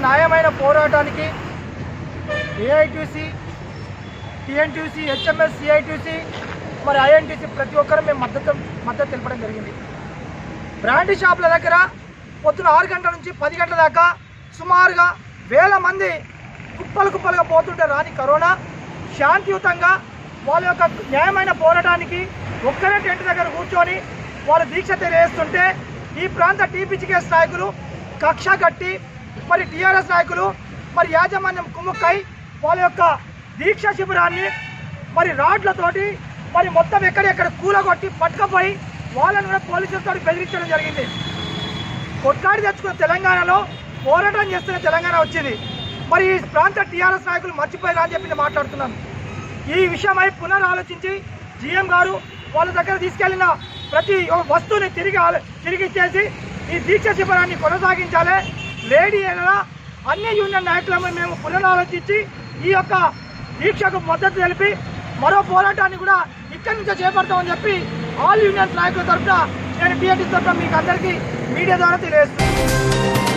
న్యాయమైన పోరాటానికి AITC TNTC HMS సిఐటీసీ మరి ఐఎన్టీసీ ప్రతి ఒక్కరు మేము మద్దతు మద్దతు తెలపడం జరిగింది బ్రాండీ షాపుల దగ్గర పొద్దున ఆరు గంటల నుంచి పది గంటల దాకా సుమారుగా వేల మంది కుప్పలు కుప్పలుగా పోతుంటే రాని కరోనా శాంతియుతంగా వాళ్ళ యొక్క న్యాయమైన పోరాటానికి ఒక్కరే టెంట్ దగ్గర కూర్చొని వాళ్ళు దీక్ష తెలియజేస్తుంటే ఈ ప్రాంత టీపీజీకేఎస్ నాయకులు కక్ష కట్టి మరి టీఆర్ఎస్ నాయకులు మరి యాజమాన్యం కుమ్ముక్కై వాళ్ళ యొక్క దీక్ష శిబిరాన్ని మరి రాడ్లతోటి మరి మొత్తం ఎక్కడెక్కడ కూలగొట్టి పట్టుకపోయి వాళ్ళని కూడా పోలీసులతో బెదిరించడం జరిగింది కొట్లాడి తెచ్చుకున్న తెలంగాణలో పోరాటం చేస్తున్న తెలంగాణ వచ్చింది మరి ఈ ప్రాంత టీఆర్ఎస్ నాయకులు మర్చిపోయారా అని చెప్పి నేను మాట్లాడుతున్నాను ఈ విషయమై పునరాలోచించి జీఎం గారు వాళ్ళ దగ్గర తీసుకెళ్లిన ప్రతి వస్తువుని తిరిగి ఆల- తిరిగి ఇచ్చేసి ఈ దీక్ష శిబిరాన్ని కొనసాగించాలి లేడీ అయినా అన్ని యూనియన్ నాయకులము మేము పునరాలోచించి ఈ యొక్క దీక్షకు మద్దతు తెలిపి మరో పోరాటాన్ని కూడా ఇక్కడి నుంచే చేపడతామని చెప్పి ఆల్ యూనియన్స్ నాయకుల తరఫున నేను టీఎన్టీ తరఫున మీకు అందరికీ మీడియా ద్వారా తెలియజేస్తున్నాను